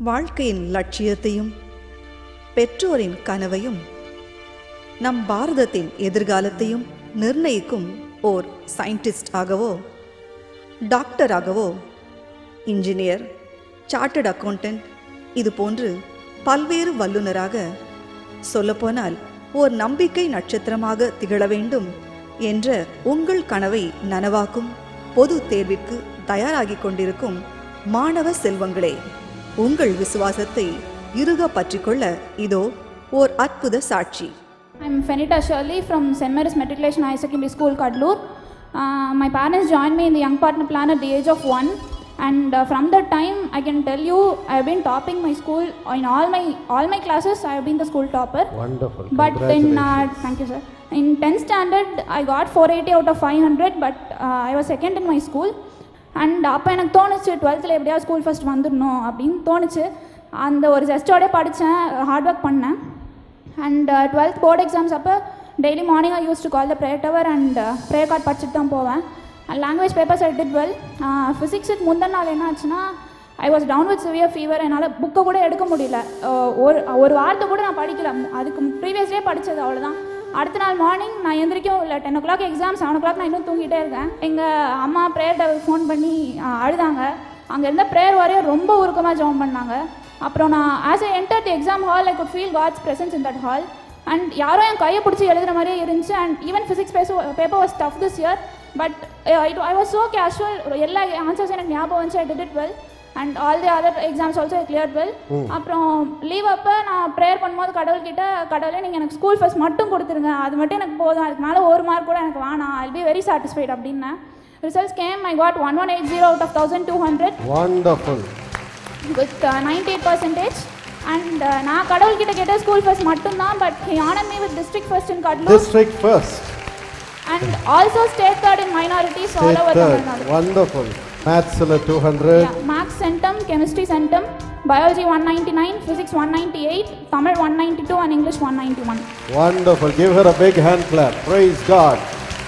வாழ்க்கையின் லட்சியத்தையும் பெற்றோரின் கனவையும் நம் பாரதத்தின் எதிர்காலத்தையும் நிர்ணயிக்கும் ஓர் சயின்டிஸ்ட் ஆகவோ டாக்டராகவோ இன்ஜினியர் சார்ட்டர்ட் அக்கவுண்டன்ட் இது போன்று பல்வேறு வல்லுநராக சொல்லப்போனால் ஓர் நம்பிக்கை நட்சத்திரமாக திகழ வேண்டும் என்ற உங்கள் கனவை நனவாக்கும் பொது தேர்விற்கு தயாராகிக் கொண்டிருக்கும் மாணவ செல்வங்களே உங்கள் விசுவாசத்தை இறுக பற்றிக்கொள்ள இதோ ஓர் அற்புத சாட்சி I'm Fenita Shirley from St. Mary's Matriculation Higher Secondary School, Kadlur. Uh, my parents joined me in the Young Partner Plan at the age of one, and uh, from that time, I can tell you, I've been topping my school in all my all my classes. I've been the school topper. Wonderful. But in uh, Congratulations. thank you, sir. In 10th standard, I got 480 out of 500, but uh, I was second in my school. And அப்போ எனக்கு தோணுச்சு டுவெல்த்தில் எப்படியாவது school first வந்துடணும் அப்படின்னு தோணுச்சு அந்த ஒரு ஜெஸ்டோடய படித்தேன் ஹார்ட் ஒர்க் பண்ணேன் அண்ட் டுவெல்த் போர்டு எக்ஸாம்ஸ் அப்போ daily morning I use to call the prayer tower and prayer card படிச்சுட்டு தான் போவேன் and language papers I did well ஃபிசிக்ஸுக்கு முந்தின நாள் என்ன ஆச்சுன்னா I was down with severe fever என்னால் புக்கை கூட எடுக்க முடியல Uh, ஒரு ஒரு வாரத்தை கூட நான் படிக்கல அதுக்கு ப்ரீவியஸ் டே படித்தது அவ்வளோதான் அடுத்த நாள் மார்னிங் நான் எந்திரிக்கவும் இல்லை ten o'clock exam seven o'clock நான் இன்னும் தூங்கிட்டே இருக்கேன் எங்கள் அம்மா ப்ரேயர் டவர் ஃபோன் பண்ணி அஹ், அழுதாங்க அங்கே இருந்த ப்ரேயர் வாரியம் ரொம்ப உருக்கமாக ஜெபம் பண்ணாங்க அப்புறம் நான் as I enter the exam hall I could feel God's presence in that hall and யாரோ என் கையை பிடிச்சி எழுதுற மாதிரியே இருந்துச்சு அண்ட் ஈவன் ஃபிசிக்ஸ் பேச paper was tough this year but it I was so casual எல்லா ஆன்சர்ஸ் எனக்கு ஞாபகம் வந்துச்சு I did it well and all the other exams also clear well அப்புறம் லீவ் அப்போ நான் ப்ரேயர் பண்ணும்போது கடவுள்கிட்ட கடவுளே நீங்கள் எனக்கு ஸ்கூல் ஃபஸ்ட் மட்டும் கொடுத்துருங்க அது மட்டும் எனக்கு போதும் அதுக்கு மேலே ஒரு மார்க் கூட எனக்கு வேணாம் ஐ பி வெரி சாட்டிஸ்ஃபைட் அப்படின்னேன் results came I got one one eight zero out of thousand two hundred Wonderful. With ninety eight percentage and நான் கடவுள்கிட்ட கேட்ட ஸ்கூல் ஃபர்ஸ்ட் மட்டும்தான் but he honour me with district first in Cuddalore District first. And also state third in minorities all State over third. Tamil Nadu Wonderful. Maths ல 200. Maths centum chemistry centum biology one ninety nine physics one ninety eight Tamil one ninety two and English one ninety one Wonderful. Give her a big hand clap. Praise God.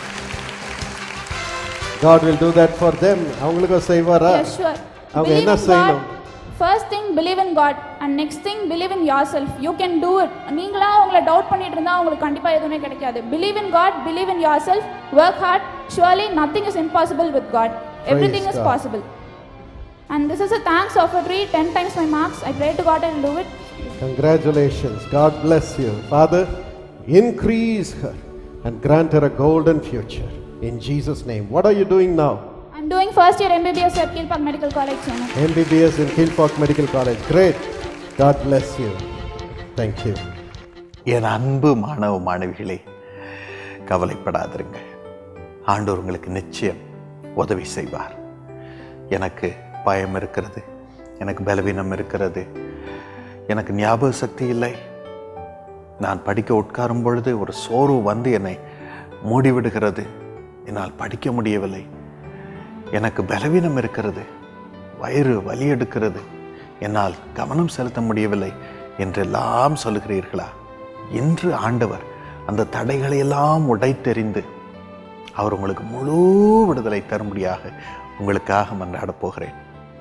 God will do that for them. அவங்களுக்கும் செய்வாரா Yes, sure. அவங்க Believe என்ன in செய்யணும்? God. First thing, believe in God. And next thing, believe in yourself. You can do it. நீங்களா உங்களை doubt பண்ணிட்டு இருந்தா உங்களுக்கு கண்டிப்பா எதுவுமே கிடைக்காது believe in God believe in yourself work hard surely nothing is impossible with God everything is God. possible and this is a thanks offertory 10 times my marks I pray to God I will do it Congratulations. God bless you. Father, increase her and grant her a golden future. In Jesus' name. What are you doing now? I'm doing first year MBBS at Kilpack Medical College Chennai. MBBS in Kilpauk Medical College. Great. God bless you. Thank you. என் அன்பு மாணவ மாணவிகளே கவலைப்படாதிருங்க ஆண்டவர் உங்களுக்கு நிச்சயம் உதவி செய்வார் எனக்கு பயம் இருக்கிறது எனக்கு பலவீனம் இருக்கிறது எனக்கு ஞாபக சக்தி இல்லை நான் படிக்க உட்காரும் பொழுது ஒரு சோர்வு வந்து என்னை மூடிவிடுகிறது என்னால் படிக்க முடியவில்லை எனக்கு பலவீனம் இருக்கிறது வயிறு வலி எடுக்கிறது என்னால் கவனம் செலுத்த முடியவில்லை என்றெல்லாம் சொல்லுகிறீர்களா இன்று ஆண்டவர் அந்த தடைகளை எல்லாம் உடைத்தெறிந்து அவர் உங்களுக்கு முழு விடுதலை தரும்படியாக உங்களுக்காக மன்றாடப் போகிறேன்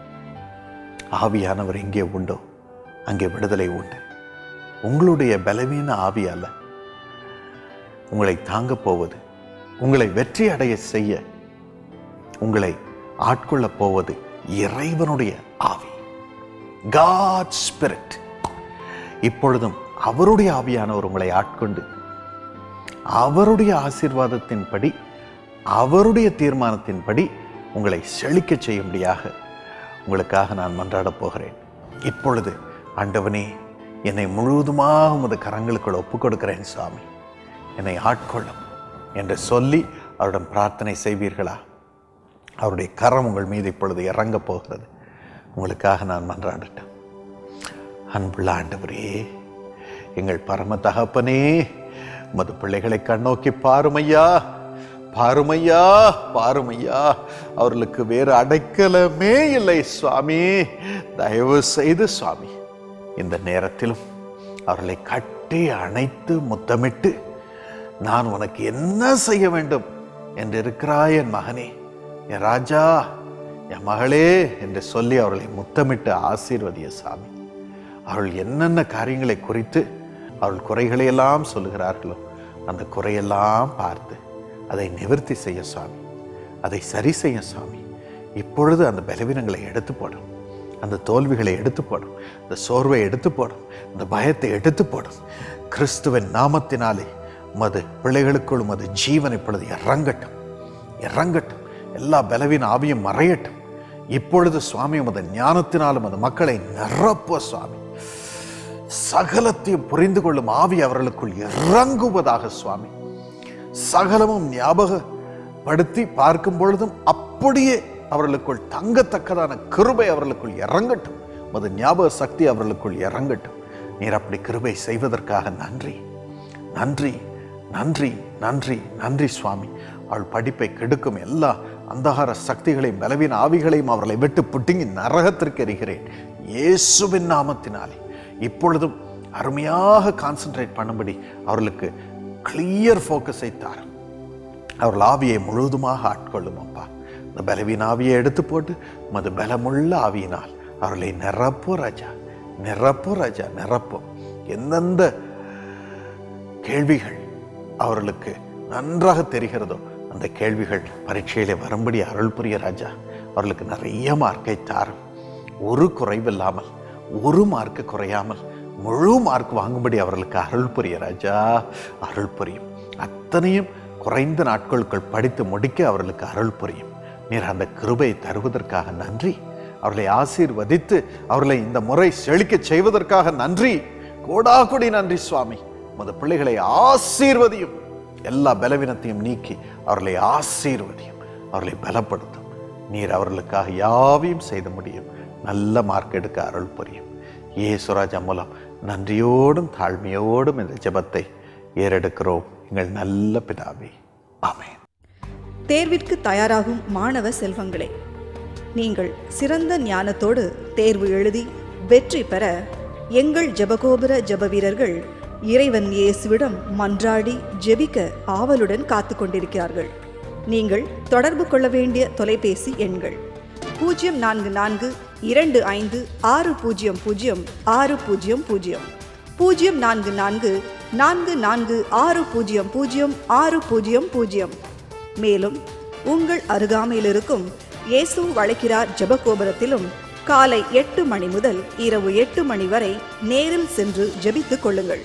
ஆவியானவர் எங்கே உண்டோ அங்கே விடுதலை உண்டு உங்களுடைய பலவீன ஆவி அல்ல உங்களை தாங்கப் போவது உங்களை வெற்றி அடைய செய்ய உங்களை ஆட்கொள்ளப் போவது இறைவனுடைய ஆவி காட் ஸ்பிரிட் இப்பொழுதும் அவருடைய ஆவியானவர் உங்களை ஆட்கொண்டு அவருடைய ஆசீர்வாதத்தின்படி அவருடைய தீர்மானத்தின்படி உங்களை செழிக்கச் செய்யும்படியாக உங்களுக்காக நான் மன்றாடப் போகிறேன் இப்பொழுது ஆண்டவனே என்னை முழுவதுமாக உமது கரங்களுக்குள் ஒப்புக் கொடுக்கிறேன் சுவாமி என்னை ஆட்கொள்ளும் என்று சொல்லி அவரிடம் பிரார்த்தனை செய்வீர்களா அவருடைய கரம் உங்கள் மீது இப்பொழுது இறங்கப் போகிறது உங்களுக்காக நான் மன்றாடட்டும் அன்புள்ள ஆண்டவரே எங்கள் பரம தகப்பனே உமது பிள்ளைகளை கண்ணோக்கி பாருமையா பாருமையா பாருமையா அவர்களுக்கு வேறு அடைக்கலமே இல்லை சுவாமி தயவு செய்து சுவாமி இந்த நேரத்திலும் அவர்களை கட்டி அணைத்து முத்தமிட்டு நான் உனக்கு என்ன செய்ய வேண்டும் என்று இருக்கிறாய் என் மகனே என் ராஜா என் மகளே என்று சொல்லி அவர்களை முத்தமிட்டு ஆசீர்வதிய சாமி அவர்கள் என்னென்ன காரியங்களை குறித்து அவர்கள் குறைகளை எல்லாம் சொல்லுகிறார்களோ அந்த குறையெல்லாம் பார்த்து அதை நிவர்த்தி செய்ய சுவாமி அதை சரி செய்ய சுவாமி இப்பொழுது அந்த பலவீனங்களை எடுத்து போடும் அந்த தோல்விகளை எடுத்து போடும் இந்த சோர்வை எடுத்து போடும் இந்த பயத்தை எடுத்து போடும் கிறிஸ்துவின் நாமத்தினாலே உமது பிள்ளைகளுக்குள் உமது ஜீவன் இப்பொழுது இறங்கட்டும் இறங்கட்டும் எல்லா பலவீன ஆவியும் மறையட்டும் இப்பொழுது சுவாமி உமது ஞானத்தினாலும் அது மக்களை நிரப்புவ சுவாமி சகலத்தையும் புரிந்து கொள்ளும் ஆவி அவர்களுக்குள் இறங்குவதாக சுவாமி சகலமும் ஞாபகப்படுத்தி பார்க்கும் பொழுதும் அப்படியே அவர்களுக்குள் தங்கத்தக்கதான கிருபை அவர்களுக்குள் இறங்கட்டும் உமது ஞாபக சக்தி அவர்களுக்குள் இறங்கட்டும் நீர் அப்படி கிருபை செய்வதற்காக நன்றி நன்றி நன்றி நன்றி நன்றி சுவாமி அவள் படிப்பை கெடுக்கும் எல்லா அந்தகார சக்திகளையும் பலவீன ஆவிகளையும் அவர்களை விட்டு புட்டுங்கி நரகத்திற்கு எறிகிறேன் இயேசுவின் நாமத்தினாலே இப்பொழுதும் அருமையாக கான்சென்ட்ரேட் பண்ணும்படி அவர்களுக்கு கிளியர் ஃபோக்கஸை தாரும் அவர்கள் ஆவியை முழுவதுமாக ஆட்கொள்ளும் அப்பா இந்த பலவீன ஆவியை எடுத்து போட்டு மது பலமுள்ள ஆவியினால் அவர்களை நிரப்போ ராஜா நிரப்போ ராஜா நிரப்போ எந்தெந்த கேள்விகள் அவர்களுக்கு நன்றாக தெரிகிறதோ அந்த கேள்விகள் பரீட்சையிலே வரும்படி அருள் புரிய ராஜா அவர்களுக்கு நிறைய மார்க்கை தாரும் ஒரு குறைவில்லாமல் ஒரு மார்க்கு குறையாமல் முழு மார்க் வாங்கும்படி அவர்களுக்கு அருள் புரிய ராஜா அருள் புரியும் அத்தனையும் குறைந்த நாட்களுக்குள் படித்து முடிக்க அவர்களுக்கு அருள் புரியும் நீர் அந்த கிருபை தருவதற்காக நன்றி அவர்களை ஆசீர்வதித்து அவர்களை இந்த முறை செழிக்கச் செய்வதற்காக நன்றி கோடாகுடி நன்றி சுவாமி உமது பிள்ளைகளை ஆசீர்வதியும் எல்லா பலவீனத்தையும் நீக்கி அவர்களை ஆசீர்வதியும் அவர்களை பலப்படுத்தும் நீர் அவர்களுக்காக யாவையும் செய்த முடியும் நல்ல மார்க் எடுக்க அருள் புரியும் ஏசுராஜா மூலம் நன்றியோடும் தாழ்மையோடும் இந்த ஜெபத்தை ஏறெடுக்கிறோம் எங்கள் நல்ல பிதாவே ஆமென் தேர்விற்கு தயாராகும் மாணவ செல்வங்களே நீங்கள் சிறந்த ஞானத்தோடு தேர்வு எழுதி வெற்றி பெற எங்கள் ஜெபகோபுர ஜெப வீரர்கள் இறைவன் இயேசுவிடம் மன்றாடி ஜெபிக்க ஆவலுடன் காத்து கொண்டிருக்கிறார்கள் நீங்கள் தொடர்பு கொள்ள வேண்டிய தொலைபேசி எண்கள் பூஜ்ஜியம் நான்கு நான்கு இரண்டு ஐந்து ஆறு பூஜ்ஜியம் பூஜ்ஜியம் ஆறு பூஜ்ஜியம் பூஜ்ஜியம் பூஜ்ஜியம் நான்கு நான்கு நான்கு நான்கு ஆறு பூஜ்ஜியம் பூஜ்ஜியம் ஆறு பூஜ்ஜியம் பூஜ்ஜியம் மேலும் உங்கள் அருகாமையில் இருக்கும் இயேசு வளைக்கிறார் ஜெபகோபுரத்திலும் காலை எட்டு மணி முதல் இரவு எட்டு மணி வரை நேரில் சென்று ஜெபித்துக் கொள்ளுங்கள்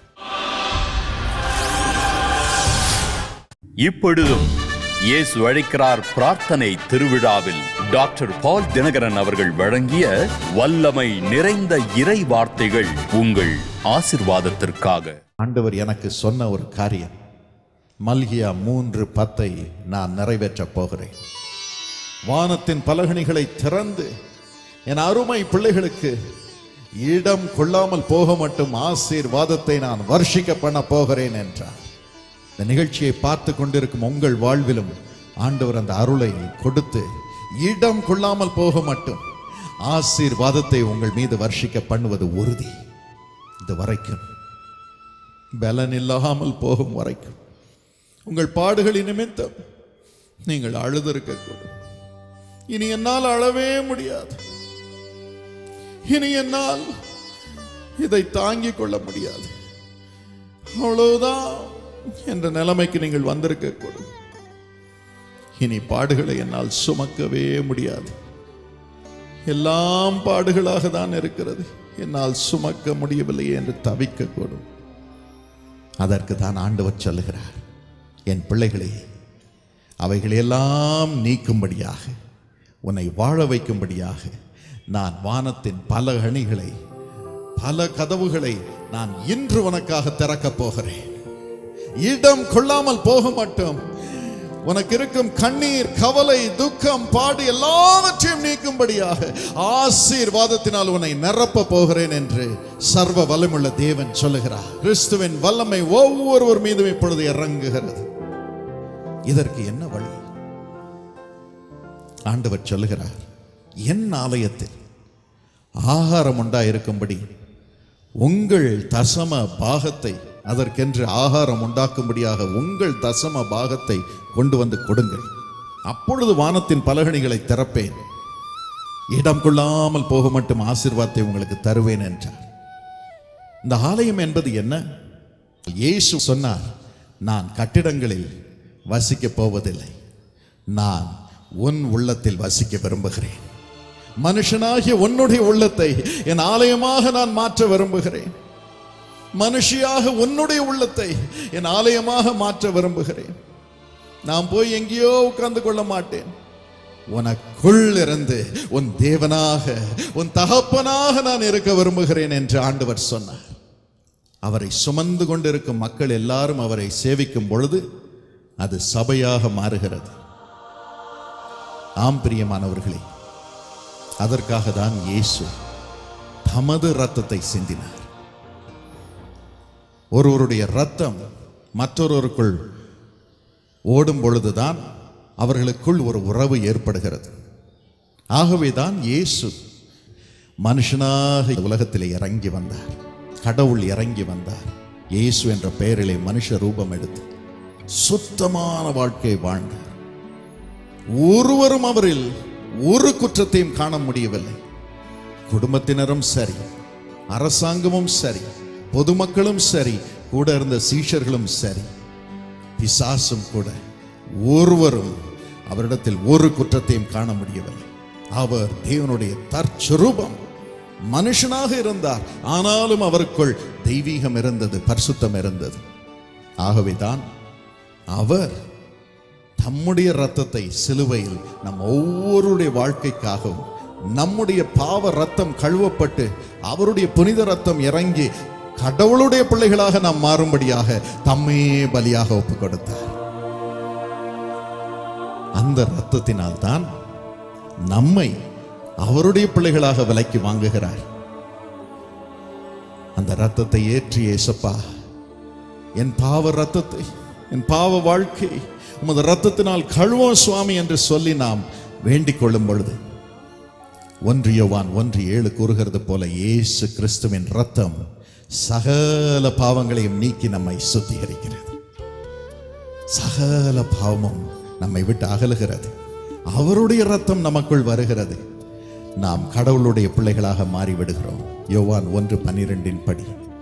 இப்பொழுதும் இயேசு அழைக்கிறார் பிரார்த்தனை திருவிழாவில் டாக்டர் பால் தினகரன் அவர்கள் வழங்கிய வல்லமை நிறைந்த இறை வார்த்தைகள் உங்கள் ஆசிர்வாதத்திற்காக ஆண்டவர் எனக்கு சொன்ன ஒரு காரியம் மல்கியா மூன்று பத்தை நான் நிறைவேற்றப் போகிறேன் வானத்தின் பலகணிகளை திறந்து என் அருமை பிள்ளைகளுக்கு இடம் கொள்ளாமல் போக மட்டும் ஆசீர்வாதத்தை நான் வர்ஷிக்க பண்ண போகிறேன் என்றார் இந்த நிகழ்ச்சியை பார்த்து கொண்டிருக்கும் உங்கள் வாழ்விலும் ஆண்டவர் அந்த அருளை கொடுத்து இடம் கொள்ளாமல் போக மட்டும் ஆசீர்வாதத்தை உங்கள் மீது வர்ஷிக்க பண்ணுவது உறுதி இது வரைக்கும் பலன் இல்லாமல் போகும் வரைக்கும் உங்கள் பாடுகளின் நிமித்தம் நீங்கள் அழுதிருக்கக்கூடும் இனி என்னால் அழவே முடியாது இனி என்னால் இதை தாங்கிக் கொள்ள முடியாது அவ்வளவுதான் என்ற நிலைமைக்கு நீங்கள் வந்திருக்கக்கூடும் இனி பாடுகளை என்னால் சுமக்கவே முடியாது எல்லாம் பாடுகளாக தான் இருக்கிறது என்னால் சுமக்க முடியவில்லையே என்று தவிக்கக்கூடும் அதற்கு தான் ஆண்டவர் சொல்லுகிறார் என் பிள்ளைகளே அவைகளையெல்லாம் நீக்கும்படியாக உன்னை வாழ வைக்கும்படியாக நான் வானத்தின் பல அணிகளை பல கதவுகளை நான் இன்று உனக்காக திறக்கப் போகிறேன் இடம் கொள்ளாமல் போக மாட்டோம் உனக்கு இருக்கும் கண்ணீர் கவலை துக்கம் பாடு எல்லாவற்றையும் நீக்கும்படியாக ஆசீர்வாதத்தினால் உன்னை நிரப்ப போகிறேன் என்று சர்வ வல்லமுள்ள தேவன் சொல்லுகிறார் கிறிஸ்துவின் வல்லமை ஒவ்வொருவர் மீதும் இப்பொழுது இறங்குகிறது இதற்கு என்ன வழி ஆண்டவர் சொல்லுகிறார் என் ஆலயத்தில் ஆகாரம் உண்டாயிருக்கும்படி உங்கள் தசம பாகத்தை அதற்கென்று ஆகாரம் உண்டாக்கும்படியாக உங்கள் தசம பாகத்தை கொண்டு வந்து கொடுங்கள் அப்பொழுது வானத்தின் பலகணிகளை திறப்பேன் இடம் கொள்ளாமல் போக மட்டும் ஆசீர்வாதத்தை உங்களுக்கு தருவேன் என்றார் இந்த ஆலயம் என்பது என்ன இயேசு சொன்னார் நான் கட்டிடங்களில் வசிக்கப் போவதில்லை நான் உன் உள்ளத்தில் வசிக்க விரும்புகிறேன் மனுஷனாகிய உன்னுடைய உள்ளத்தை என் ஆலயமாக நான் மாற்ற விரும்புகிறேன் மனுஷியாக உன்னுடைய உள்ளத்தை என் ஆலயமாக மாற்ற விரும்புகிறேன் நான் போய் எங்கேயோ உட்கார்ந்து கொள்ள மாட்டேன் உனக்குள் இருந்து உன் தேவனாக உன் தகப்பனாக நான் இருக்க விரும்புகிறேன் என்று ஆண்டவர் சொன்னார் அவரை சுமந்து கொண்டிருக்கும் மக்கள் எல்லாரும் அவரை சேவிக்கும் பொழுது அது சபையாக மாறுகிறது ஆம் பிரியமானவர்களே அதற்காக தான் இயேசு தமது ரத்தத்தை சிந்தினார் ஒருவருடைய ரத்தம் மற்றொருவருக்குள் ஓடும் பொழுதுதான் அவர்களுக்குள் ஒரு உறவு ஏற்படுகிறது ஆகவேதான் இயேசு மனுஷனாக இந்த உலகத்திலே இறங்கி வந்தார் கடவுள் இறங்கி வந்தார் இயேசு என்ற பெயரிலே மனுஷ ரூபம் எடுத்து சுத்தமான வாழ்க்கை வாழ்ந்தார் ஒருவரும் அவரில் ஒரு குற்றத்தையும் காண முடியவில்லை குடும்பத்தினரும் சரி அரசாங்கமும் சரி பொதுமக்களும் சரி கூட இருந்த சீஷர்களும் சரி பிசாசும் கூட ஒருவரும் அவரிடத்தில் ஒரு குற்றத்தையும் காண முடியவில்லை அவர் தேவனுடைய தற்சுரூபம் மனுஷனாக இருந்தார் ஆனாலும் அவருக்குள் தெய்வீகம் இருந்தது பரிசுத்தம் இருந்தது ஆகவேதான் அவர் தம்முடைய ரத்தத்தை சிலுவையில் நம் ஒவ்வொருடைய வாழ்க்கைக்காகவும் நம்முடைய பாவ ரத்தம் கழுவப்பட்டு அவருடைய புனித ரத்தம் இறங்கி கடவுளுடைய பிள்ளைகளாக நாம் மாறும்படியாக தம்மையே பலியாக ஒப்பு கொடுத்தார் அந்த ரத்தத்தினால் தான் நம்மை அவருடைய பிள்ளைகளாக விலைக்கு வாங்குகிறார் அந்த ரத்தத்தை ஏற்றி ஏசப்பா என் பாவ ரத்தத்தை என் பாவ வாழ்க்கை உமது ரத்தத்தினால் கழுவோம் சுவாமி என்று சொல்லி நாம் வேண்டிக் கொள்ளும் பொழுது ஒன்று யோவான் ஒன்று ஏழு கூறுகிறது போல இயேசு கிறிஸ்துவின் ரத்தம் சகல பாவங்களையும் நீக்கி நம்மை சுத்திகரிக்கிறது சகல பாவமும் நம்மை விட்டு அகலுகிறது அவருடைய ரத்தம் நமக்குள் வருகிறது நாம் கடவுளுடைய பிள்ளைகளாக மாறிவிடுகிறோம் யோவான் ஒன்று பன்னிரெண்டின் படி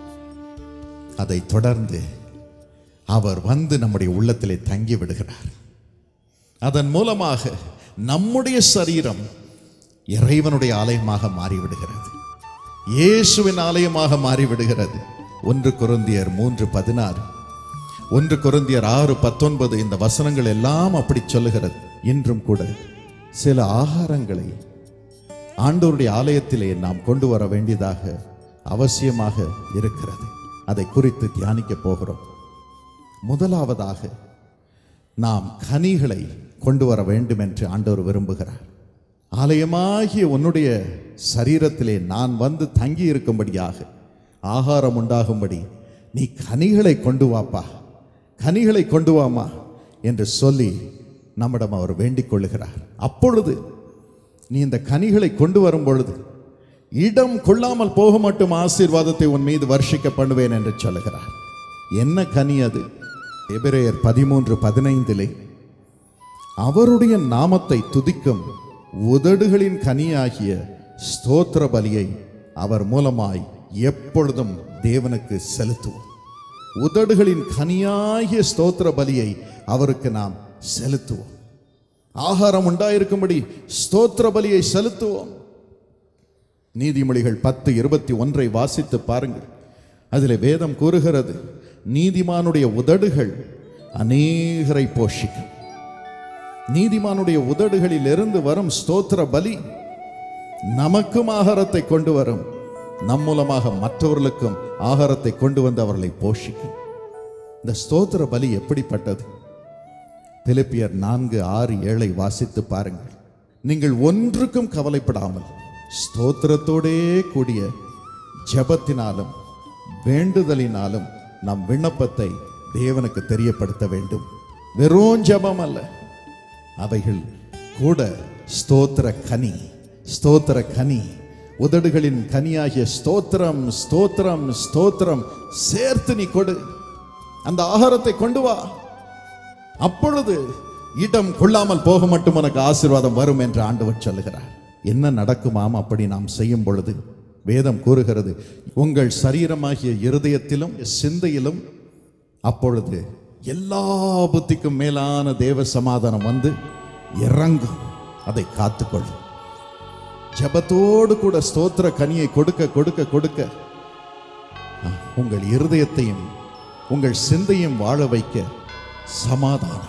அதை தொடர்ந்து அவர் வந்து நம்முடைய உள்ளத்திலே தங்கி விடுகிறார் அதன் மூலமாக நம்முடைய சரீரம் இறைவனுடைய ஆலயமாக மாறிவிடுகிறது இயேசுவின் ஆலயமாக மாறிவிடுகிறது ஒன்று குருந்தியர் மூன்று பதினாறு ஒன்று குருந்தியர் ஆறு பத்தொன்பது இந்த வசனங்கள் எல்லாம் அப்படி சொல்லுகிறது இன்றும் கூட சில ஆகாரங்களை ஆண்டவருடைய ஆலயத்திலே நாம் கொண்டு வர வேண்டியதாக அவசியமாக இருக்கிறது அதை குறித்து தியானிக்க போகிறோம் முதலாவதாக நாம் கனிகளை கொண்டு வர வேண்டும் என்று ஆண்டவர் விரும்புகிறார் ஆலயமாகிய உன்னுடைய சரீரத்திலே நான் வந்து தங்கி இருக்கும்படியாக ஆகாரம் உண்டாகும்படி நீ கனிகளை கொண்டு வாப்பா கனிகளை கொண்டு வாமா என்று சொல்லி நம்மிடம் அவர் வேண்டிக் கொள்ளுகிறார் அப்பொழுது நீ இந்த கனிகளை கொண்டு வரும் பொழுது இடம் கொள்ளாமல் போக மட்டும் ஆசீர்வாதத்தை உன் மீது வர்ஷிக்க பண்ணுவேன் என்று சொல்லுகிறார் என்ன கனி அது எபிரேயர் பதிமூன்று பதினைந்திலே அவருடைய நாமத்தை துதிக்கும் உதடுகளின் கனியாகிய ஸ்தோத்திர பலியை அவர் மூலமாய் எப்பொழுதும் தேவனுக்கு செலுத்துவோம் உதடுகளின் கனியாகிய ஸ்தோத்திர பலியை அவருக்கு நாம் செலுத்துவோம் ஆகாரம் உண்டாயிருக்கும்படி ஸ்தோத்திர பலியை செலுத்துவோம் நீதிமொழிகள் பத்து இருபத்தி ஒன்றை வாசித்து பாருங்கள் அதில் வேதம் கூறுகிறது நீதிமானுடைய உதடுகள் அநேகரை போஷிக்கும் நீதிமானுடைய உதடுகளில் இருந்து வரும் ஸ்தோத்திர பலி நமக்கும் ஆகாரத்தை கொண்டு வரும் நம் மூலமாக மற்றவர்களுக்கும் ஆகாரத்தை கொண்டு வந்து அவர்களை போஷிக்கும் இந்த ஸ்தோத்திர பலி எப்படிப்பட்டது பிலிப்பியர் நான்கு ஆறு ஏழை வாசித்து பாருங்கள் நீங்கள் ஒன்றுக்கும் கவலைப்படாமல் ஸ்தோத்திரத்தோடே கூடிய ஜெபத்தினாலும் வேண்டுதலினாலும் நம் விண்ணப்பத்தை தேவனுக்கு தெரியப்படுத்த வேண்டும் வெறும் ஜெபம் அல்ல அவைகள் கூட ஸ்தோத்திர கனி ஸ்தோத்திர கனி உதடுகளின் கனியாகிய ஸ்தோத்திரம் ஸ்தோத்திரம் ஸ்தோத்திரம் சேர்த்து நீ கொடு அந்த ஆகாரத்தை கொண்டு வா அப்பொழுது இடம் கொள்ளாமல் போக மட்டும் உனக்கு ஆசீர்வாதம் வரும் என்று ஆண்டவர் சொல்லுகிறார் என்ன நடக்குமாம் அப்படி நாம் செய்யும் பொழுது வேதம் கூறுகிறது உங்கள் சரீரமாகிய இருதயத்திலும் சிந்தையிலும் அப்பொழுது எல்லா புத்திக்கும் மேலான தேவ சமாதானம் வந்து இறங்கும் அதை காத்துக்கொள்ளும் ஜெபத்தோடு கூட ஸ்தோத்திர கனியை கொடுக்க கொடுக்க கொடுக்க அஹ், உங்கள் இருதயத்தையும் உங்கள் சிந்தையும் வாழ வைக்க சமாதானம்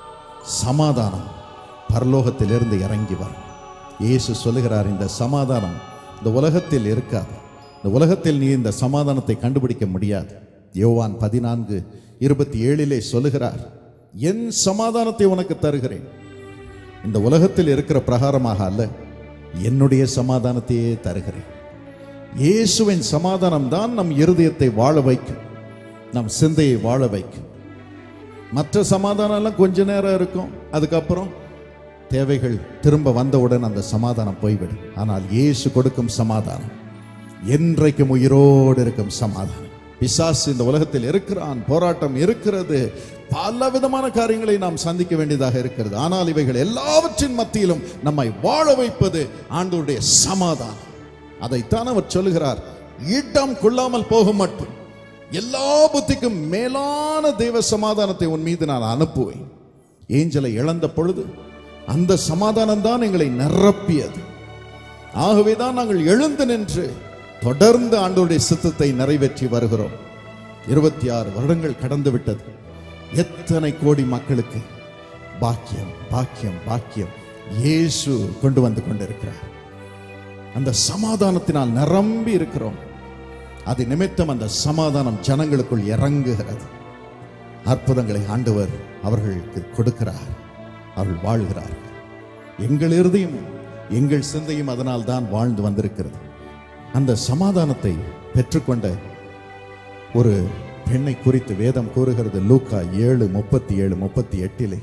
சமாதானம் பரலோகத்திலிருந்து இறங்கி வரும் இயேசு சொல்லுகிறார் இந்த சமாதானம் இந்த உலகத்தில் இருக்காது இந்த உலகத்தில் நீ இந்த சமாதானத்தை கண்டுபிடிக்க முடியாது யோவான் பதினான்கு இருபத்தி ஏழிலே சொல்லுகிறார் என் சமாதானத்தை உனக்கு தருகிறேன் இந்த உலகத்தில் இருக்கிற பிரகாரமாக அல்ல என்னுடைய சமாதானத்தையே தருகிறேன் இயேசுவின் சமாதானம் தான் நம் இருதயத்தை வாழ வைக்கும் நம் சிந்தையை வாழ வைக்கும் மற்ற சமாதானம் எல்லாம் கொஞ்ச நேரம் இருக்கும் அதுக்கப்புறம் தேவைகள் திரும்ப வந்தவுடன் அந்த சமாதானம் போய்விடும் ஆனால் இயேசு கொடுக்கும் சமாதானம் என்றைக்கும் உயிரோடு இருக்கும் சமாதானம் பிசாசு இந்த உலகத்தில் இருக்கிறான் போராட்டம் இருக்கிறது பல விதமான காரியங்களை நாம் சந்திக்க வேண்டியதாக இருக்கிறது ஆனால் இவைகள் எல்லாவற்றின் மத்தியிலும் நம்மை வாழ வைப்பது ஆண்டவருடைய சமாதானம் அதைத்தான் அவர் சொல்லுகிறார் ஈட்டம் கொள்ளாமல் போக மட்டும் எல்லா புத்திக்கும் மேலான தெய்வ சமாதானத்தை உன் மீது நான் அனுப்புவேன் ஏஞ்சலை இழந்த பொழுது அந்த சமாதானம் தான் எங்களை நிரப்பியது ஆகவே தான் நாங்கள் எழுந்து நின்று தொடர்ந்து ஆண்டோருடைய சித்தத்தை நிறைவேற்றி வருகிறோம் இருபத்தி ஆறு வருடங்கள் கடந்து விட்டது எத்தனை கோடி மக்களுக்கு பாக்கியம் பாக்கியம் பாக்கியம் இயேசு கொண்டு வந்து கொண்டிருக்கிறார் அந்த சமாதானத்தினால் நிரம்பி இருக்கிறோம் அது நிமித்தம் அந்த சமாதானம் ஜனங்களுக்குள் இறங்குகிறது அற்புதங்களை ஆண்டவர் அவர்களுக்கு கொடுக்கிறார் அவர்கள் வாழ்கிறார்கள் எங்கள் இருதயமும் எங்கள் சிந்தையும் அதனால் தான் வாழ்ந்து வந்திருக்கிறது அந்த சமாதானத்தை பெற்றுக்கொண்ட ஒரு பெண்ணை குறித்து வேதம் கூறுகிறது லூக்கா ஏழு முப்பத்தி ஏழு முப்பத்தி எட்டிலே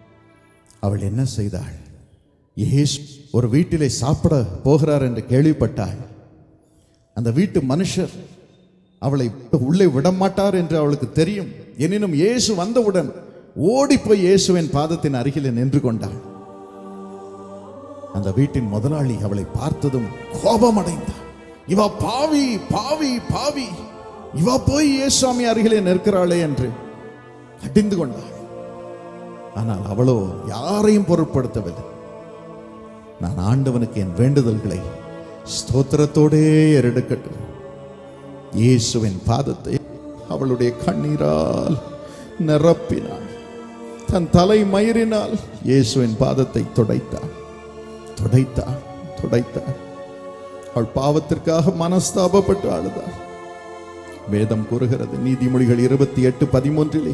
அவள் என்ன செய்தாள் இயேசு ஒரு வீட்டிலே சாப்பிட போகிறார் என்று கேள்விப்பட்டாள் அந்த வீட்டு மனுஷர் அவளை உள்ளே விடமாட்டார் என்று அவளுக்கு தெரியும் எனினும் இயேசு வந்தவுடன் ஓடி போய் இயேசுவின் பாதத்தின் அருகிலே நின்று கொண்டாள் அந்த வீட்டின் முதலாளி அவளை பார்த்ததும் கோபமடைந்தார் இவ பாவி பாவி பாவி இவ போய் இயேசுவாமி அருகிலே நிற்கிறாளே என்று கடிந்து கொண்டாள் ஆனால் அவளோ யாரையும் பொருட்படுத்தவில்லை நான் ஆண்டவனுக்கு என் வேண்டுதல்களை ஸ்தோத்திரத்தோடே ஏறெடுக்கட்டும் இயேசுவின் பாதத்தை அவளுடைய கண்ணீரால் நிரப்பினாள் தன் தலை மயிரினால் இயேசுவின் பாதத்தை துடைத்தாள் துடைத்தாள் துடைத்தாள் அவள் பாவத்திற்காக மனஸ்தாபப்பட்டு அழுதாள் வேதம் கூறுகிறது நீதிமொழிகள் இருபத்தி எட்டு பதிமூன்றிலே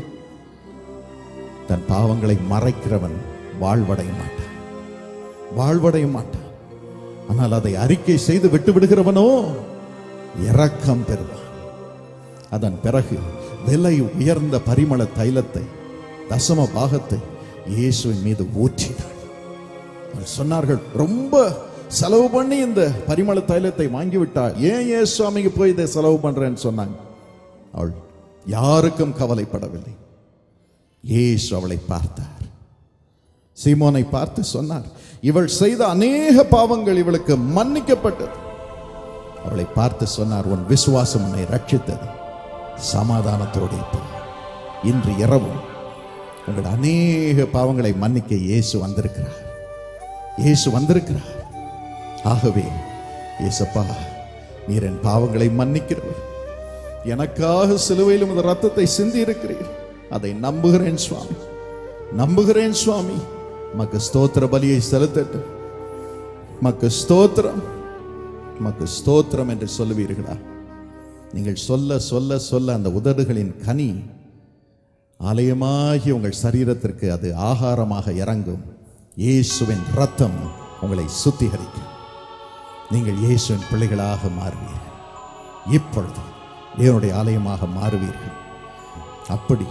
தன் பாவங்களை மறைக்கிறவன் வாழ்வடைய மாட்டான் வாழ்வடைய மாட்டான் ஆனால் அதை அறிக்கை செய்து விட்டு விடுகிறவனோ இரக்கம் பெறுவான் அதன் பிறகு விலை உயர்ந்த பரிமள தைலத்தை தசம பாகத்தை இயேசுவின் மீது ஊற்றினாள் அவர்கள் சொன்னார்கள் ரொம்ப செலவு பண்ணி இந்த பரிமள தைலத்தை வாங்கிவிட்டாள் ஏன் இயேசு சுவாமிக்கு போய் இதை செலவு பண்றேன்னு சொன்னாங்க அவள் யாருக்கும் கவலைப்படவில்லை இயேசு அவளை பார்த்தார் சீமோனை பார்த்து சொன்னார் இவள் செய்த அநேக பாவங்கள் இவளுக்கு மன்னிக்கப்பட்டது அவளை பார்த்து சொன்னார் உன் விசுவாசம் உன்னை ரட்சித்தது சமாதானத்தோடு போ இன்று இரவும் உங்கள் அநேக பாவங்களை மன்னிக்க இயேசு வந்திருக்கிறார் இயேசு வந்திருக்கிறார் ஆகவே இயேசப்பா நீர் என் பாவங்களை மன்னிக்கிறவர் எனக்காக சிலுவையில் உமது ரத்தத்தை சிந்தி இருக்கிறீர் அதை நம்புகிறேன் சுவாமி நம்புகிறேன் சுவாமி மக்கு ஸ்தோத்திர பலியை செலுத்தட்டும் மக்கு ஸ்தோத்திரம் மக்கு ஸ்தோத்திரம் என்று சொல்லுவீர்களா நீங்கள் சொல்ல சொல்ல சொல்ல அந்த உதடுகளின் கனி ஆலயமாகி உங்கள் சரீரத்திற்கு அது ஆகாரமாக இறங்கும் இயேசுவின் ரத்தம் உங்களை சுத்திகரிக்கும் நீங்கள் இயேசுவின் பிள்ளைகளாக மாறுவீர்கள் இப்பொழுது தேவனுடைய ஆலயமாக மாறுவீர்கள் அப்படி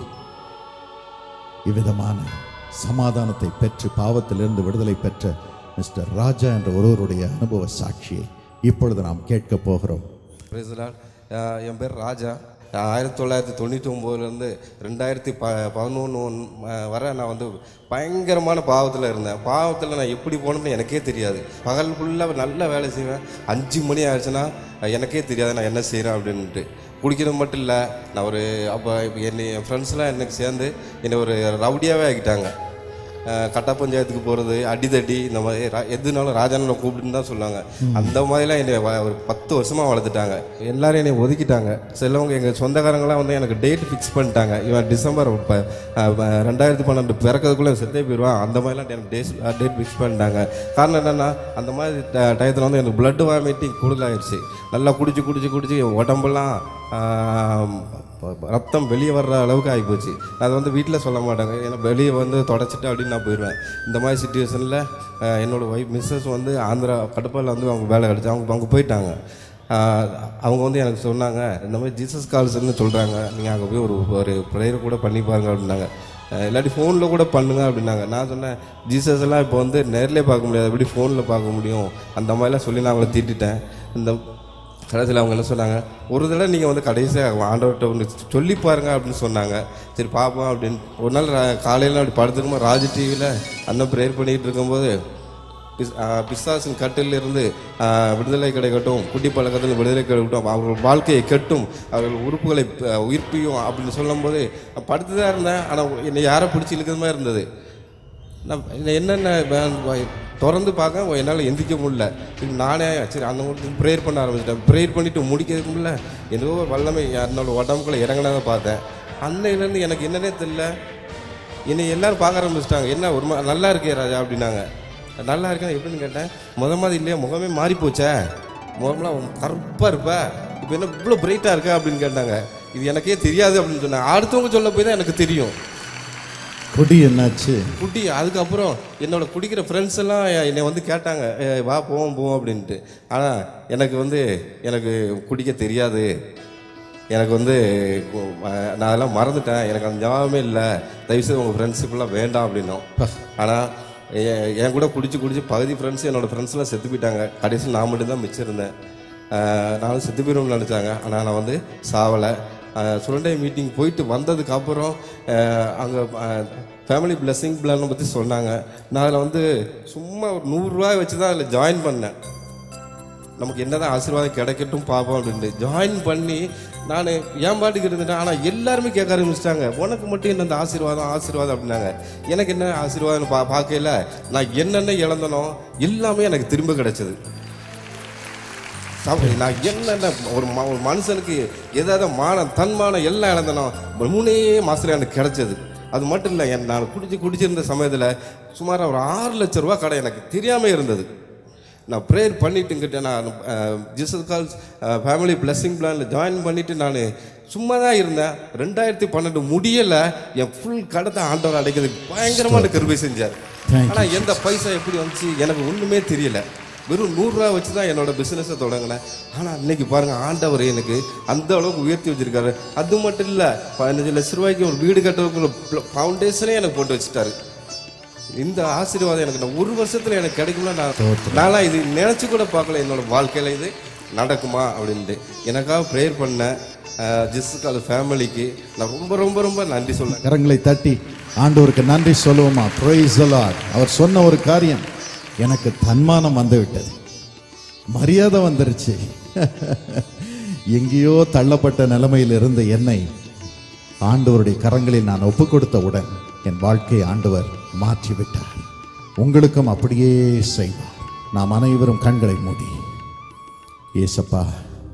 இவ்விதமான சமாதானத்தை பெற்று பாவத்திலிருந்து விடுதலை பெற்ற மிஸ்டர் ராஜா என்ற ஒருவருடைய அனுபவ சாட்சியை இப்பொழுது நாம் கேட்க போகிறோம் Praise the Lord. அஹ் என் பேர் ராஜா ஆயிரத்தி தொள்ளாயிரத்தி தொண்ணூற்றி ஒம்போதுலேருந்து ரெண்டாயிரத்தி ப பதினொன்று வரை நான் வந்து பயங்கரமான பாவத்தில் இருந்தேன் பாவத்தில் நான் எப்படி போகணும்னு எனக்கே தெரியாது பகல் ஃபுல்லாக நல்ல வேலை செய்வேன் அஞ்சு மணி ஆயிடுச்சுன்னா எனக்கே தெரியாது நான் என்ன செய்கிறேன் அப்படின்ட்டு குடிக்கிறது மட்டும் இல்லை நான் ஒரு அப்போ என்னை என் ஃப்ரெண்ட்ஸ்லாம் எனக்கு சேர்ந்து என்னை ஒரு ரவுடியாகவே ஆக்கிட்டாங்க அஹ் கட்ட பஞ்சாயத்துக்கு போகிறது அடிதடி இந்த மாதிரி ரா- எதுனாலும் ராஜான கூப்பிட்டுன்னு தான் சொல்லுவாங்க அந்த மாதிரிலாம் என்னை வ- ஒரு பத்து வருஷமாக வளர்த்துட்டாங்க எல்லாரும் என்னை ஒதுக்கிட்டாங்க சிலவங்க எங்கள் சொந்தக்காரங்களாம் வந்து எனக்கு டேட் ஃபிக்ஸ் பண்ணிட்டாங்க இவன் டிசம்பர் இப்போ ரெண்டாயிரத்தி பன்னெண்டு பிறக்கிறதுக்குள்ளே செத்தே போயிடுவான் அந்த மாதிரிலாம் எனக்கு டேஸ் டேட் ஃபிக்ஸ் பண்ணிட்டாங்க காரணம் என்னென்னா அந்த மாதிரி ட- டயத்தில் வந்து எனக்கு பிளட் வாமிட்டிங் கூடுதலாகிடுச்சு நல்லா குடிச்சு குடிச்சு குடிச்சு என் உடம்பெல்லாம் ஆம், ப- ப- ரத்தம் வெளியே வர்ற அளவுக்கு ஆகிப்போச்சு அது வந்து வீட்டில் சொல்ல மாட்டாங்க ஏன்னா வெளியே வந்து தொடச்சிட்டு அப்படின்னு நான் போயிடுவேன் இந்த மாதிரி சுச்சுவேஷனில் என்னோட ஒய்ஃப் மிஸ்ஸஸ் வந்து ஆந்திரா கடுப்பாவில் வந்து அவங்க வேலை கிடச்சி அவங்க அங்கே போயிட்டாங்க ஆஹ், அவங்க வந்து எனக்கு சொன்னாங்க இந்த மாதிரி ஜீசஸ் கால்ஸ்னு சொல்கிறாங்க நீங்கள் அங்கே போய் ஒரு ஒரு ப்ரேயர் கூட பண்ணி பாருங்க அப்படின்னாங்க அஹ், இல்லாட்டி ஃபோனில் கூட பண்ணுங்க அப்படின்னாங்க நான் சொன்னேன் ஜீசஸ் எல்லாம் இப்போ வந்து நேர்லேயே பார்க்க முடியாது எப்படி ஃபோனில் பார்க்க முடியும் அந்த மாதிரிலாம் சொல்லி நான் அவங்கள திட்டிட்டேன் இந்த கடைசியில் அவங்க என்ன சொன்னாங்க ஒரு தடவை நீங்கள் வந்து கடைசியாக ஆண்டவர்கிட்ட ஒன்று சொல்லி பாருங்க அப்படின்னு சொன்னாங்க சரி பார்ப்போம் அப்படின்னு ஒரு நாள் காலையில் அப்படி படுத்துக்கும்போது ராஜ் டிவியில் அந்த ப்ரேயர் பண்ணிகிட்டு இருக்கும்போது பிஸ் பிசாசின் கட்டில் இருந்து விடுதலை கிடைக்கட்டும் குட்டி பழக்கத்தில் விடுதலை கிடைக்கட்டும் அவர்கள் வாழ்க்கையை கெட்டும் அவர்கள் உறுப்புகளை அஹ், உயிர்ப்பியும் அப்படின்னு சொல்லும்போது நான் படுத்து தான் இருந்தேன் ஆனால் என்னை யாரை பிடிச்சி இழுக்கிற மாதிரி இருந்தது நான் இல்லை என்னென்ன வே- திறந்து பார்க்க என்னால் எந்திரிக்க முடியல இது நானே சரி அந்த ப்ரேயர் பண்ண ஆரம்பிச்சிட்டேன் ப்ரேயர் பண்ணிவிட்டு முடிக்கிறதுக்கு முள்ள ஏதோ ஒரு வல்லமை என்னோட உடம்புக்குள்ள இறங்கினதை பார்த்தேன் அன்னையிலேருந்து எனக்கு என்னன்னே தெரியல என்னை எல்லாரும் பார்க்க ஆரம்பிச்சிட்டாங்க என்ன ஒரு மா- நல்லா இருக்கே ராஜா அப்படின்னாங்க நல்லா இருக்கேன் எப்படின்னு கேட்டேன் முத மாதிரி இல்லையா முகமே மாறி போச்சே முகம்லாம் கருப்பாக இருப்ப இப்போ என்ன இவ்வளோ பிரைட்டாக இருக்கா அப்படின்னு கேட்டாங்க இது எனக்கே தெரியாது அப்படின்னு சொன்னாங்க அடுத்தவங்க சொல்ல போய் தான் எனக்கு தெரியும் கொடி என்னாச்சு குட்டி அதுக்கப்புறம் என்னோட குடிக்கிற ஃப்ரெண்ட்ஸ் எல்லாம் என்னை வந்து கேட்டாங்க "ஏய், வா போவோம் போவோம் அப்படின்ட்டு ஆனால் எனக்கு வந்து எனக்கு குடிக்க தெரியாது எனக்கு வந்து கு- அஹ், நான் அதெல்லாம் மறந்துட்டேன் எனக்கு அந்த ஞாபகமே இல்லை தயவுசெய்து உங்கள் ஃப்ரெண்ட்ஷிப்லாம் வேண்டாம் அப்படின்னோம் ஆனால் என் கூட குடிச்சு குடிச்சு பகுதி ஃப்ரெண்ட்ஸ் என்னோட ஃப்ரெண்ட்ஸ்லாம் செத்து போயிட்டாங்க கடைசியில் நான் மட்டும்தான் மிச்சம் இருந்தேன் அஹ், நானும் செத்து போயிடும்னு நினச்சாங்க ஆனால் நான் வந்து சாவலை சுரண்டை மீட்டிங் போயிட்டு வந்ததுக்கு அப்புறம் அங்கே ஃபேமிலி பிளெஸிங் பிளான் பற்றி சொன்னாங்க நான் அதில் வந்து சும்மா ஒரு நூறுரூவா வச்சு தான் அதில் ஜாயின் பண்ணேன் நமக்கு என்னதான் ஆசீர்வாதம் கிடைக்கட்டும் பார்ப்போம் அப்படின்ட்டு ஜாயின் பண்ணி நான் என் பாட்டுக்கு இருந்துட்டேன் ஆனால் எல்லாருமே கேட்க ஆரம்பிச்சிட்டாங்க உனக்கு மட்டும் என்ன இந்த ஆசீர்வாதம் ஆசீர்வாதம் அப்படின்னாங்க எனக்கு என்ன ஆசீர்வாதம் பா பார்க்கல நான் என்னென்ன இழந்தனோ எல்லாமே எனக்கு திரும்ப கிடைச்சது சாப்பிடு. நான் என்னென்ன ஒரு ம- ஒரு மனுஷனுக்கு ஏதாவது மானம் தன்மானம் எல்லாம் இழந்தனோ மூணே மாசத்துல எனக்கு கிடைச்சது அது மட்டும் இல்லை என் நான் குடிச்சு குடிச்சிருந்த சமயத்தில் சுமார் ஒரு ஆறு லட்ச ரூபா கடை எனக்கு தெரியாமல் இருந்தது நான் ப்ரேயர் பண்ணிட்டுங்கிட்ட நான் ஜீசஸ் கால்ஸ் ஃபேமிலி பிளெஸிங் பிளானில் ஜாயின் பண்ணிவிட்டு நான் சும்மா தான் இருந்தேன் ரெண்டாயிரத்தி பன்னெண்டு முடியலை என் ஃபுல் கடத்தை ஆண்டவர் அடைக்கிறதுக்கு பயங்கரமான கருவை செஞ்சார் Thank you, ஆனால் எந்த பைசா எப்படி வந்துச்சு எனக்கு ஒன்றுமே தெரியல வெறும் நூறுரூவா வச்சு தான் என்னோட பிஸ்னஸை தொடங்கினேன் ஆனால் இன்னைக்கு பாருங்க ஆண்டவர் எனக்கு அந்த அளவுக்கு உயர்த்தி வச்சிருக்காரு அது மட்டும் இல்லை பதினஞ்சு லட்ச ரூபாய்க்கு ஒரு வீடு கட்டுறதுக்கு ஃபவுண்டேஷனே எனக்கு போட்டு வச்சுட்டாரு இந்த ஆசீர்வாதம் எனக்கு நான் ஒரு வருஷத்துல எனக்கு கிடைக்கும்னா நான் நான்லாம் இது நினைச்சு கூட பார்க்கல என்னோட வாழ்க்கையில இது நடக்குமா அப்படின்ட்டு எனக்காக ப்ரேயர் பண்ண ஜிஸ்கால் ஃபேமிலிக்கு நான் ரொம்ப ரொம்ப ரொம்ப நன்றி சொல்றேன் கரங்களை தட்டி ஆண்டவருக்கு நன்றி சொல்லுவோமா praise the Lord அவர் சொன்ன ஒரு காரியம் எனக்கு தன்மானம் வந்து விட்டது மரியாதை வந்துருச்சு எங்கேயோ தள்ளப்பட்ட நிலைமையில் இருந்த என்னை ஆண்டவருடைய கரங்களில் நான் ஒப்பு கொடுத்தவுடன் என் வாழ்க்கையை ஆண்டவர் மாற்றி விட்டார் உங்களுக்கும் அப்படியே செய்வார் நாம் அனைவரும் கண்களை மூடி ஏசப்பா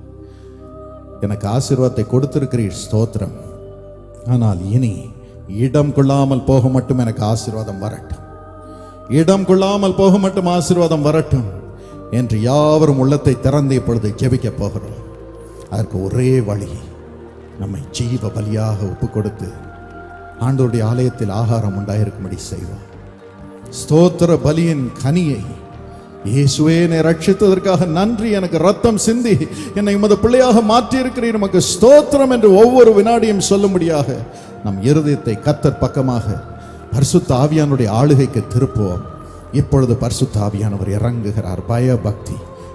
எனக்கு ஆசீர்வாதத்தை கொடுத்திருக்கிறீர் ஸ்தோத்திரம் ஆனால் இனி இடம் கொள்ளாமல் போக மட்டும் எனக்கு ஆசீர்வாதம் வரட்டும் இடம் கொள்ளாமல் போக மட்டும் ஆசீர்வாதம் வரட்டும் என்று யாவரும் உள்ளத்தை திறந்து இப்பொழுது ஜெபிக்க போகிறோம் அதற்கு ஒரே வழி நம்மை ஜீவ பலியாக ஒப்பு கொடுத்து ஆண்டவருடைய ஆலயத்தில் ஆகாரம் உண்டாயிருக்கும்படி செய்வார் ஸ்தோத்திர பலியின் கனியை இயேசுவே என்னை ரட்சித்ததற்காக நன்றி எனக்கு ரத்தம் சிந்தி என்னை உமது பிள்ளையாக மாற்றி இருக்கிறீர் உமக்கு ஸ்தோத்திரம் என்று ஒவ்வொரு வினாடியும் சொல்லும்படியாக நம் இருதயத்தை கத்தர் பக்கமாக பரிசுத்த ஆவியானுடைய ஆளுகைக்கு திருப்புவோம் இப்பொழுது பரிசுத்த ஆவியானவர் இறங்குகிறார் பயபக்தி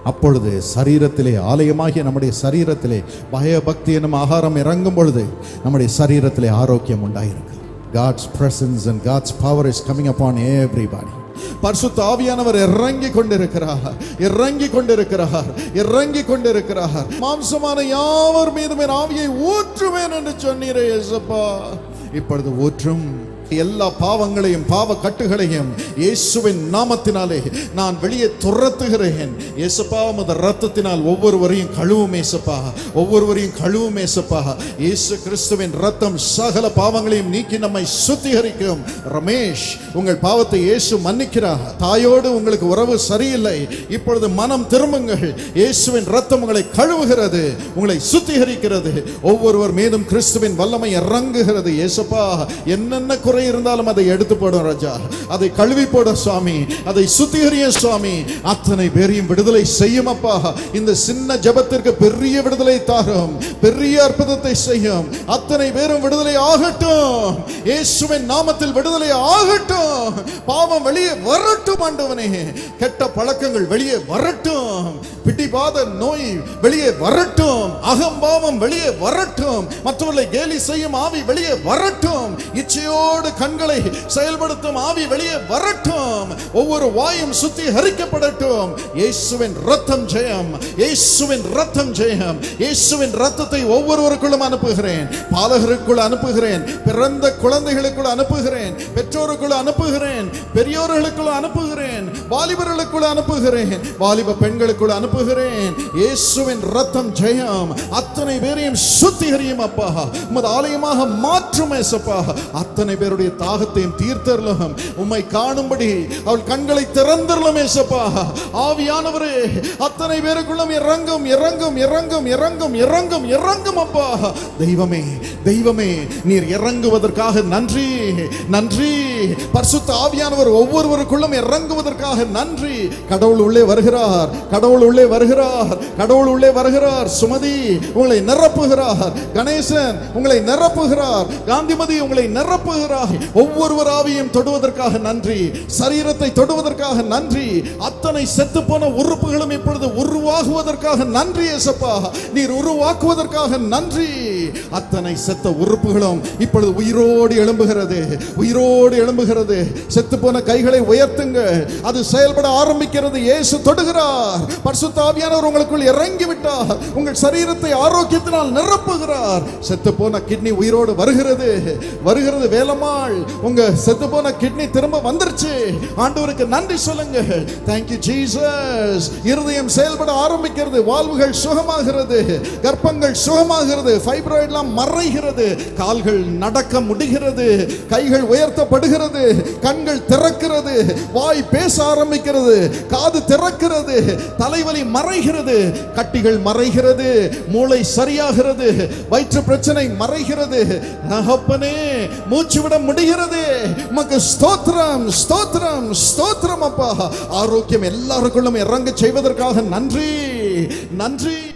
அப்பொழுது சரீரத்திலே ஆலயமாகிய நம்முடைய சரீரத்திலே பயபக்தி எனும் ஆகாரம் இறங்கும் பொழுது நம்முடைய சரீரத்திலே ஆரோக்கியம் உண்டாயிருக்கு God's presence and God's power is coming upon everybody. பரிசுத்த ஆவியானவர் இறங்கி கொண்டிருக்கிறார் இறங்கி கொண்டிருக்கிறார் இறங்கி கொண்டிருக்கிறார் மாம்சமான யாவர் மீதும் என் ஆவியை ஊற்றுவேன் என்று சொன்னீரே இயேசப்பா இப்பொழுது ஊற்றும் எல்லா பாவங்களையும் பாவ கட்டுகளையும் இயேசுவின் நாமத்தினாலே நான் வெளியே துரத்துகிறேன் இயேசப்பா உமது ரத்தத்தினால் ஒவ்வொருவரையும் கழுவும் இயேசப்பா ஒவ்வொருவரையும் கழுவும் இயேசப்பா இயேசு கிறிஸ்துவின் ரத்தம் சகல பாவங்களையும் நீக்கி நம்மை சுத்திகரிக்கும் ரமேஷ் உங்கள் பாவத்தை இயேசு மன்னிக்கிறார் தாயோடு உங்களுக்கு உறவு சரியில்லை இப்பொழுது மனம் திரும்புங்கள் இயேசுவின் ரத்தம் உங்களை கழுவுகிறது உங்களை சுத்திகரிக்கிறது ஒவ்வொருவர் மீதும் கிறிஸ்துவின் வல்லமை இறங்குகிறது இயேசப்பா என்னென்ன குறை இருந்தாலும் அதை எடுத்து போடும் ராஜா அதை கழுவி போட சுவாமி அதை சுத்திகரிய சுவாமி அத்தனை பேரையும் விடுதலை செய்யும் அப்பா இந்த சின்ன ஜெபத்திற்கு பெரிய விடுதலை தாரும் பெரிய அற்புதத்தை செய்யும் அத்தனை பேரும் விடுதலை ஆகட்டும் இயேசுவின் நாமத்தில் விடுதலை ஆகட்டும் பாவம் வெளியே வரட்டும் ஆண்டவனே கெட்ட பழக்கங்கள் வெளியே வரட்டும் பிடிவாத நோய் வெளியே வரட்டும் அகம்பாவம் வெளியே வரட்டும் மற்றவர்களை கேலி செய்யும் ஆவி வெளியே வரட்டும் இச்சையோடு கண்களை செயல்படுத்தும் ஆவி வெளியே வரட்டும் ஒவ்வொரு வாயும் சுத்தி ஹரிக்கப்படட்டும் இயேசுவின் ரத்தம் ஜெயம் இயேசுவின் ரத்தம் ஜெயம் இயேசுவின் ரத்தத்தை ஒவ்வொருவருக்குள்ளும் அனுப்புகிறேன் பாலகருக்குள் அனுப்புகிறேன் பிறந்த குழந்தைகளுக்குள் அனுப்புகிறேன் பெற்றோருக்குள் அனுப்புகிறேன் பெரியோர்களுக்குள் அனுப்புகிறேன் வாலிபர்களுக்குள் அனுப்புகிறேன் வாலிப பெண்களுக்குள் அனுப்புகிறேன் இயேசுவின் ரத்தம் ஜெயம் அத்தனை பேரையும் சுத்திகரியும் அப்பா உமது ஆலயமாக மாற்றும் ஏசப்பா அத்தனை பேருடைய தாகத்தையும் தீர்த்தரலும் உம்மை காணும்படி அவள் கண்களை திறந்தரலும் ஏசப்பா ஆவியானவரே அத்தனை பேருக்குள்ளும் இறங்கும் இறங்கும் இறங்கும் இறங்கும் இறங்கும் இறங்கும் அப்பா தெய்வமே தெய்வமே நீர் இறங்குவதற்காக நன்றி நன்றி பரிசுத்த ஆவியானவர் ஒவ்வொருவருக்குள்ளும் இறங்குவதற்காக நன்றி கடவுள் உள்ளே வருகிறார் கடவுள் உள்ளே வருகிறார் கடவுள் உள்ளே வருகிறார் சுமதி உங்களை நிரப்புகிறார் கணேசன் உங்களை நிரப்புகிறார் காந்திமதி உங்களை நிரப்புகிறார் ஒவ்வொருவர் ஆவியும் தொடுவதற்காக நன்றி சரீரத்தை தொடுவதற்காக நன்றி அத்தனை செத்து போன உறுப்புகளும் இப்பொழுது உருவாகுவதற்காக நன்றி ஏசப்பா நீர் உருவாக்குவதற்காக நன்றி அத்தனை செத்த உறுப்புகளும் இப்பொழுது உயிரோடு எழும்புகிறது உயிரோடு எழும்புகிறது செத்து போன கைகளை உயர்த்துங்க அது செயல்பட ஆரம்பிக்கிறது இயேசு தொடுகிறார் பரிசுத்த ஆவியானவர் உங்களுக்குள் இறங்கி விட்டார் உங்கள் சரீரத்தை ஆரோக்கியத்தினால் நிரப்புகிறார் செத்து போன கிட்னி உயிரோடு வருகிறது வருகிறது வேலம்மாள் உங்க செத்து போன கிட்னி திரும்ப வந்துருச்சு ஆண்டவருக்கு நன்றி சொல்லுங்க தேங்க்யூ ஜீசஸ் இருதயம் செயல்பட ஆரம்பிக்கிறது வாழ்வுகள் சுகமாகிறது கர்ப்பங்கள் சுகமாகிறது ஃபைப்ராய்ட்லாம் மறைகிறது கால்கள் நடக்க முடிகிறது கைகள் உயர்த்தப்படுகிறது கண்கள் திறக்கிறது வாய் பேச ஆரம்பிக்கிறது காது திறக்கிறது தலைவலி மறைகிறது கட்டிகள் மறைகிறது மூளை சரியாகிறது வயிற்று பிரச்சனை மறைகிறது தகப்பனே மூச்சு விட முடிகிறது உமக்கு ஸ்தோத்திரம் ஸ்தோத்திரம் ஸ்தோத்திரம் அப்பா ஆரோக்கியம் எல்லாருக்குள்ளும் இறங்க செய்வதற்காக நன்றி நன்றி